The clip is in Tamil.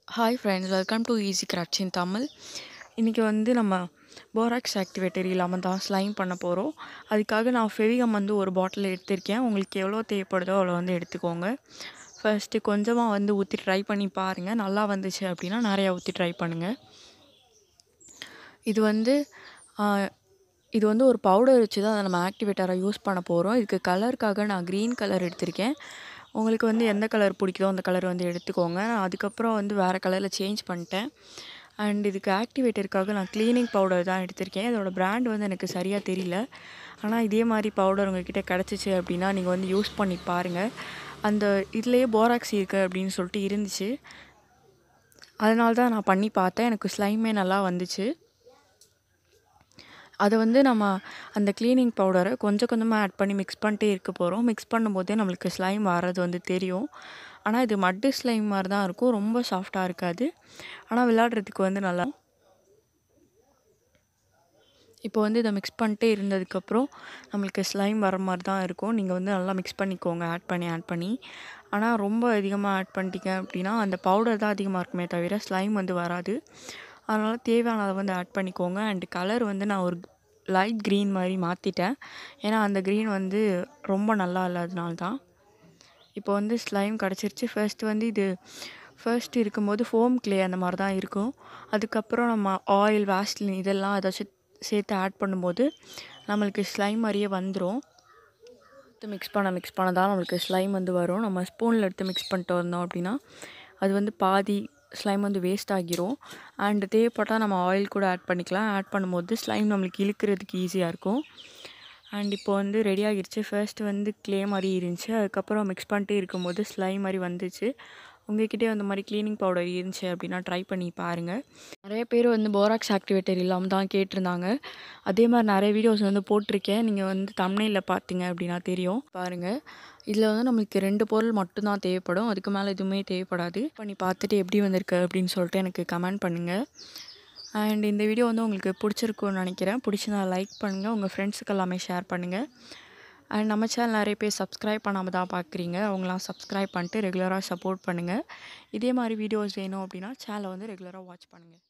hi friends welcome to easy crafts in Tamil இன்றைக்கி வந்து நம்ம போராக்ஸ் ஆக்டிவேட்டர் இல்லாமல் தான் ஸ்லைம் பண்ண போகிறோம் அதுக்காக நான் ஃபெவிகம் வந்து ஒரு பாட்டில் எடுத்திருக்கேன் உங்களுக்கு எவ்வளோ தேவைப்படுதோ அவ்வளோ வந்து எடுத்துக்கோங்க ஃபர்ஸ்ட்டு கொஞ்சமாக வந்து ஊற்றி ட்ரை பண்ணி பாருங்கள் நல்லா வந்துச்சு அப்படின்னா நிறையா ஊற்றி ட்ரை பண்ணுங்கள் இது வந்து ஆ, இது வந்து ஒரு பவுடர் வச்சு தான் அதை நம்ம ஆக்டிவேட்டராக யூஸ் பண்ண போகிறோம் இதுக்கு கலருக்காக நான் க்ரீன் கலர் எடுத்திருக்கேன் உங்களுக்கு வந்து எந்த கலர் பிடிக்குதோ அந்த கலர் வந்து எடுத்துக்கோங்க நான் அதுக்கப்புறம் வந்து வேறு கலரில் சேஞ்ச் பண்ணிட்டேன் அண்ட் இதுக்கு ஆக்டிவேட்டருக்காக நான் க்ளீனிங் பவுடர் தான் எடுத்திருக்கேன் இதோட பிராண்ட் வந்து எனக்கு சரியாக தெரியல ஆனால் இதே மாதிரி பவுடர் உங்ககிட்ட கிடச்சிச்சு அப்படின்னா நீங்கள் வந்து யூஸ் பண்ணி பாருங்கள் அந்த இதுலேயே போராக்ஸ் இருக்குது அப்படின்னு சொல்லிட்டு இருந்துச்சு அதனால தான் நான் பண்ணி பார்த்தேன் எனக்கு ஸ்லைமே நல்லா வந்துச்சு அதை வந்து நம்ம அந்த க்ளீனிங் பவுடரை கொஞ்சம் கொஞ்சமாக ஆட் பண்ணி மிக்ஸ் பண்ணிட்டே இருக்க போகிறோம் மிக்ஸ் பண்ணும்போதே நம்மளுக்கு ஸ்லைம் வர்றது வந்து தெரியும் ஆனால் இது மட்டு ஸ்லைம் மாதிரி தான் இருக்கும் ரொம்ப சாஃப்டாக இருக்காது ஆனால் விளையாடுறதுக்கு வந்து நல்லா இப்போ வந்து இதை மிக்ஸ் பண்ணிட்டே இருந்ததுக்கப்புறம் நம்மளுக்கு ஸ்லைம் வர மாதிரி தான் இருக்கும் நீங்கள் வந்து நல்லா மிக்ஸ் பண்ணிக்கோங்க ஆட் பண்ணி ஆட் பண்ணி ஆனால் ரொம்ப அதிகமாக ஆட் பண்ணிட்டீங்க அப்படின்னா அந்த பவுடர் தான் அதிகமாக இருக்குமே தவிர ஸ்லைம் வந்து வராது அதனால் தேவையானதை வந்து ஆட் பண்ணிக்கோங்க அண்ட் கலர் வந்து நான் ஒரு லைட் க்ரீன் மாதிரி மாற்றிட்டேன் ஏன்னா அந்த க்ரீன் வந்து ரொம்ப நல்லா இல்லாதனால தான் இப்போ வந்து ஸ்லைம் கிடச்சிருச்சு ஃபர்ஸ்ட் வந்து இது ஃபர்ஸ்ட் இருக்கும்போது ஃபோம் க்ளே அந்த மாதிரி தான் இருக்கும் அதுக்கப்புறம் நம்ம ஆயில் வாஸ்லின் இதெல்லாம் ஏதாச்சும் சேர்த்து ஆட் பண்ணும்போது நம்மளுக்கு ஸ்லைம் மாதிரியே வந்துடும் எடுத்து மிக்ஸ் பண்ண மிக்ஸ் பண்ண தான் நம்மளுக்கு ஸ்லைம் வந்து வரும் நம்ம ஸ்பூனில் எடுத்து மிக்ஸ் பண்ணிட்டு வந்தோம் அப்படின்னா அது வந்து பாதி ஸ்லைம் வந்து வேஸ்ட் ஆகிரும் அண்ட் தேவைப்பட்டால் நம்ம ஆயில் கூட ஆட் பண்ணிக்கலாம் ஆட் பண்ணும்போது ஸ்லைம் நம்மளுக்கு இழுக்கிறதுக்கு ஈஸியாக இருக்கும் அண்ட் இப்போ வந்து ரெடி ஆகிடுச்சு ஃபர்ஸ்ட் வந்து க்ளே மாதிரி இருந்துச்சு அதுக்கப்புறம் மிக்ஸ் பண்ணிட்டே இருக்கும்போது ஸ்லைம் மாதிரி வந்துச்சு உங்ககிட்டே அந்த மாதிரி க்ளீனிங் பவுடர் இருந்துச்சு அப்படின்னா ட்ரை பண்ணி பாருங்கள் நிறைய பேர் வந்து போராக்ஸ் ஆக்டிவேட்டர் இல்லாமல் தான் கேட்டிருந்தாங்க அதே மாதிரி நிறைய வீடியோஸ் வந்து போட்டிருக்கேன் நீங்கள் வந்து தமிழில் பார்த்தீங்க அப்படின்னா தெரியும் பாருங்கள் இதில் வந்து நம்மளுக்கு ரெண்டு பொருள் மட்டும்தான் தேவைப்படும் அதுக்கு மேலே எதுவுமே தேவைப்படாது பண்ணி பார்த்துட்டு எப்படி வந்திருக்கு அப்படின்னு சொல்லிட்டு எனக்கு கமெண்ட் பண்ணுங்கள் அண்ட் இந்த வீடியோ வந்து உங்களுக்கு பிடிச்சிருக்கும்னு நினைக்கிறேன் பிடிச்சிருந்தா லைக் பண்ணுங்கள் உங்கள் ஃப்ரெண்ட்ஸுக்கு எல்லாமே ஷேர் பண்ணுங்கள் அண்ட் நம்ம சேனல் நிறைய பேர் சப்ஸ்கிரைப் பண்ணாமல் தான் பார்க்குறீங்க அவங்களாம் சப்ஸ்கிரைப் பண்ணிட்டு ரெகுலராக சப்போர்ட் பண்ணுங்கள் இதே மாதிரி வீடியோஸ் வேணும் அப்படின்னா சேனலை வந்து ரெகுலராக வாட்ச் பண்ணுங்கள்